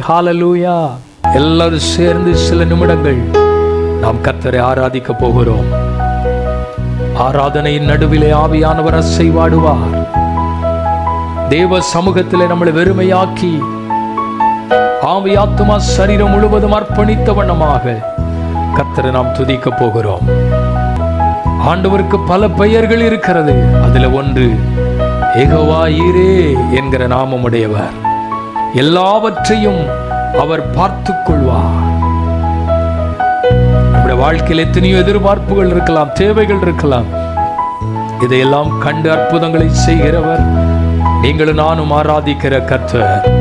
ஹalleluya எல்லாரும் சேர்ந்து சில நிமிடங்கள் நாம் கர்த்தரை ஆராதிக்க போகிறோம் ஆராதனையின் நடுவிலே ஆவியானவர் அசைவாடுவார் தேவ சமூகத்திலே நம்மளை வெறுமையாக்கி ஆவி ஆத்துமா சரீரம் முழுவதும் அர்ப்பணித்த வண்ணமாக கர்த்தரை நாம் துதிக்க போகிறோம் ஆண்டவருக்கு பல பெயர்கள் இருக்கிறது அதுல ஒன்று ஏகோவா ஈரே என்கிற நாமமுடையவர் எல்லாவற்றையும் அவர் பார்த்துக் கொள்வார் நம்முடைய வாழ்க்கையில் எத்தனையோ எதிர்பார்ப்புகள் இருக்கலாம் தேவைகள் இருக்கலாம் இதையெல்லாம் கண்டு அற்புதங்களை செய்கிறவர் நீங்களும் நானும் ஆராதிக்கிற கர்த்தர்